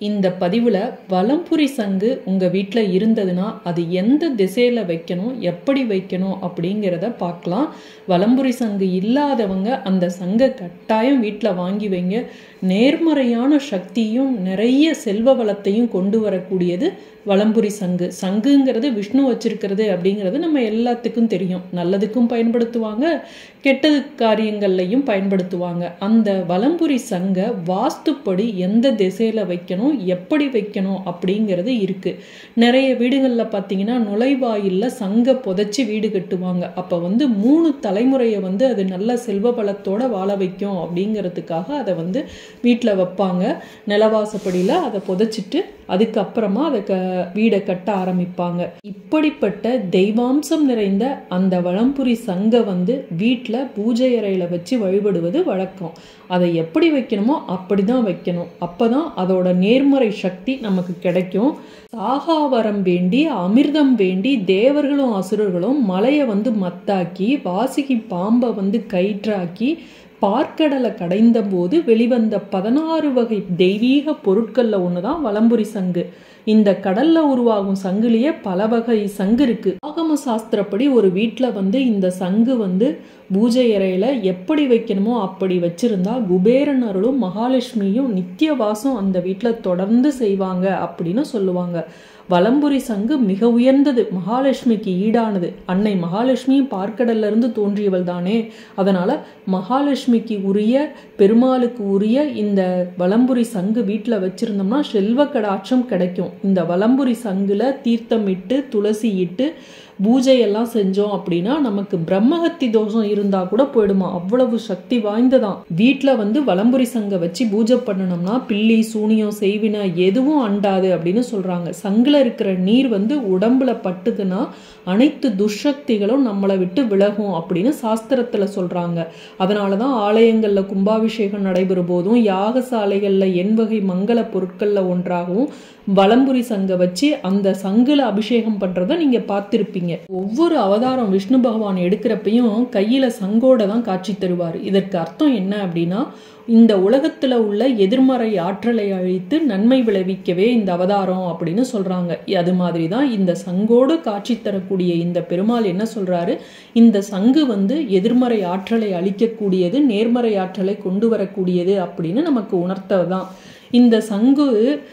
இந்த பதிவில் வலம்புரி சங்கு உங்கள் வீட்டில் இருந்ததுன்னா அது எந்த திசையில் வைக்கணும் எப்படி வைக்கணும் அப்படிங்கிறத பார்க்கலாம் வலம்புரி சங்கு இல்லாதவங்க அந்த சங்கை கட்டாயம் வீட்டில் வாங்கி வைங்க நேர்மறையான சக்தியும் நிறைய செல்வ வளத்தையும் கொண்டு வரக்கூடியது வலம்புரி சங்கு சங்குங்கிறது விஷ்ணு வச்சிருக்கிறது அப்படிங்கிறது நம்ம எல்லாத்துக்கும் தெரியும் நல்லதுக்கும் பயன்படுத்துவாங்க கெட்டது காரியங்கள்லையும் பயன்படுத்துவாங்க அந்த வலம்புரி சங்கை வாஸ்துப்படி எந்த திசையில் வைக்கணும் எப்படி வைக்கணும் அப்படிங்கிறது இருக்குது நிறைய வீடுகளில் பார்த்தீங்கன்னா நுழைவாயிலில் சங்கை புதைச்சி வீடு கட்டுவாங்க அப்போ வந்து மூணு தலைமுறையை வந்து அது நல்ல செல்வ பலத்தோட வாழ வைக்கும் அப்படிங்கிறதுக்காக அதை வந்து வீட்டில் வைப்பாங்க நிலவாசப்படியில் அதை புதைச்சிட்டு அதுக்கப்புறமா அதை க வீடை கட்ட ஆரம்பிப்பாங்க இப்படிப்பட்ட தெய்வாம்சம் நிறைந்த அந்த வளம்புரி சங்கை வந்து வீட்டில் பூஜை அறையில் வச்சு வழிபடுவது வழக்கம் அதை எப்படி வைக்கணுமோ அப்படி தான் வைக்கணும் அப்போ தான் அதோட நேர்மறை சக்தி நமக்கு கிடைக்கும் சாகாவரம் வேண்டி அமிர்தம் வேண்டி தேவர்களும் அசுரர்களும் மலையை வந்து மத்தாக்கி வாசுகி பாம்பை வந்து கயிற்றாக்கி பார்க்கடலை கடைந்த போது வெளிவந்த பதினாறு வகை தெய்வீக பொருட்களில் ஒன்று தான் வலம்புரி சங்கு இந்த கடல்ல உருவாகும் சங்குலேயே பல வகை சங்கு இருக்கு ஆகம சாஸ்திரப்படி ஒரு வீட்டில் வந்து இந்த சங்கு வந்து பூஜை அறையில எப்படி வைக்கணுமோ அப்படி வச்சிருந்தா குபேரன் அருளும் மகாலட்சுமியும் நித்திய வாசம் அந்த வீட்டில் தொடர்ந்து செய்வாங்க அப்படின்னு சொல்லுவாங்க வலம்புரி சங்கு மிக உயர்ந்தது மகாலட்சுமிக்கு ஈடானது அன்னை மகாலட்சுமியும் பார்க்கடல்ல இருந்து தோன்றியவள் தானே அதனால மகாலட்சுமிக்கு உரிய பெருமாளுக்கு உரிய இந்த வலம்புரி சங்கு வீட்டில் வச்சிருந்தோம்னா செல்வ கடாட்சம் கிடைக்கும் இந்த வலம்புரி சங்குல தீர்த்தம் இட்டு துளசி இட்டு பூஜையெல்லாம் செஞ்சோம் அப்படின்னா நமக்கு பிரம்மஹத்தி தோஷம் இருந்தா கூட போயிடுமா அவ்வளவு சக்தி வாய்ந்ததான் வீட்டில் வந்து வலம்புரி சங்க வச்சு பூஜை பண்ணணும்னா பில்லி சூனியம் செய்வினை எதுவும் அண்டாது அப்படின்னு சொல்றாங்க சங்குல இருக்கிற நீர் வந்து உடம்புல பட்டுதுன்னா அனைத்து துஷக்திகளும் நம்மளை விட்டு விலகும் அப்படின்னு சாஸ்திரத்துல சொல்றாங்க அதனால தான் ஆலயங்கள்ல கும்பாபிஷேகம் நடைபெறும் போதும் யாகசாலைகள்ல எண்வகை மங்கள பொருட்கள்ல ஒன்றாகவும் வலம்புரி சங்க வச்சு அந்த சங்குல அபிஷேகம் பண்றத நீங்க பார்த்திருப்பீங்க ஒவ்வொரு அவதாரம் விஷ்ணு பகவான் எடுக்கிறப்பையும் கையில சங்கோட தான் காட்சி தருவார் இதற்கு அர்த்தம் என்ன அப்படின்னா இந்த உலகத்துல உள்ள எதிர்மறை ஆற்றலை அழித்து நன்மை விளைவிக்கவே இந்த அவதாரம் அப்படின்னு சொல்றாங்க அது மாதிரி தான் இந்த சங்கோடு காட்சி தரக்கூடிய இந்த பெருமாள் என்ன சொல்றாரு இந்த சங்கு வந்து எதிர்மறை ஆற்றலை அழிக்கக்கூடியது நேர்மறை ஆற்றலை கொண்டு வரக்கூடியது அப்படின்னு நமக்கு உணர்த்ததான் இந்த சங்கு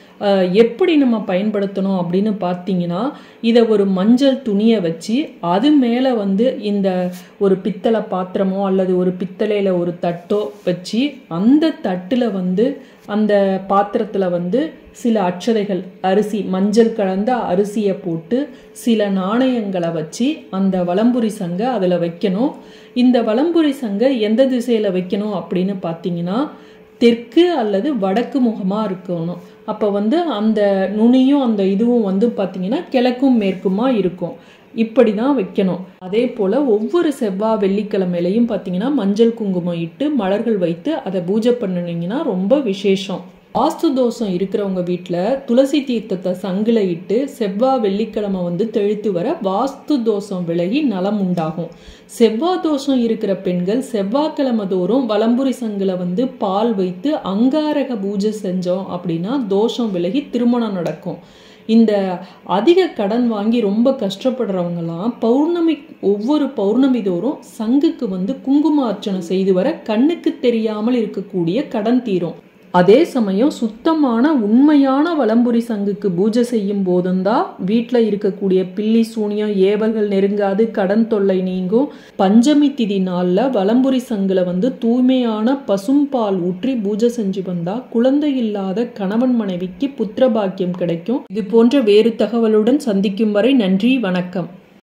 எப்படி நம்ம பயன்படுத்தணும் அப்படின்னு பார்த்தீங்கன்னா இதை ஒரு மஞ்சள் துணியை வச்சு அது மேலே வந்து இந்த ஒரு பித்தளை பாத்திரமோ அல்லது ஒரு பித்தளையில் ஒரு தட்டோ வச்சு அந்த தட்டில் வந்து அந்த பாத்திரத்தில் வந்து சில அச்சதைகள் அரிசி மஞ்சள் கலந்த அரிசியை போட்டு சில நாணயங்களை வச்சு அந்த வலம்புரி சங்கை அதில் வைக்கணும் இந்த வலம்புரி சங்கை எந்த திசையில் வைக்கணும் அப்படின்னு பார்த்தீங்கன்னா தெற்கு அல்லது வடக்கு முகமாக இருக்கணும் அப்போ வந்து அந்த நுனியும் அந்த இதுவும் வந்து பார்த்தீங்கன்னா கிழக்கும் மேற்குமா இருக்கும் இப்படி தான் வைக்கணும் அதே போல் ஒவ்வொரு செவ்வாய் வெள்ளிக்கிழமையிலையும் பார்த்தீங்கன்னா மஞ்சள் குங்குமம் இட்டு மலர்கள் வைத்து அதை பூஜை பண்ணினீங்கன்னா ரொம்ப விசேஷம் வாஸ்து தோஷம் இருக்கிறவங்க வீட்டில் துளசி தீர்த்தத்தை சங்கில இட்டு செவ்வாய் வெள்ளிக்கிழமை வந்து தெளித்து வர வாஸ்து தோஷம் விலகி நலம் உண்டாகும் செவ்வாய் தோஷம் இருக்கிற பெண்கள் செவ்வாய்க்கிழமை தோறும் வலம்புரி சங்கில வந்து பால் வைத்து அங்காரக பூஜை செஞ்சோம் அப்படின்னா தோஷம் விலகி திருமணம் நடக்கும் இந்த அதிக கடன் வாங்கி ரொம்ப கஷ்டப்படுறவங்கலாம் பௌர்ணமி ஒவ்வொரு பௌர்ணமி தோறும் சங்குக்கு வந்து குங்கும அர்ச்சனை செய்து வர கண்ணுக்கு தெரியாமல் இருக்கக்கூடிய கடன் தீரும் அதே சமயம் சுத்தமான உண்மையான வலம்புரி சங்குக்கு பூஜை செய்யும் போதும் தான் வீட்டில் இருக்கக்கூடிய பில்லி சூனியம் ஏவல்கள் நெருங்காது கடன் தொல்லை நீங்கும் பஞ்சமி திதி நாளில் வலம்புரி சங்குல வந்து தூய்மையான பசும்பால் ஊற்றி பூஜை செஞ்சு வந்தா குழந்தை இல்லாத கணவன் மனைவிக்கு புத்திர பாக்கியம் கிடைக்கும் இது போன்ற வேறு தகவலுடன் சந்திக்கும் வரை நன்றி வணக்கம்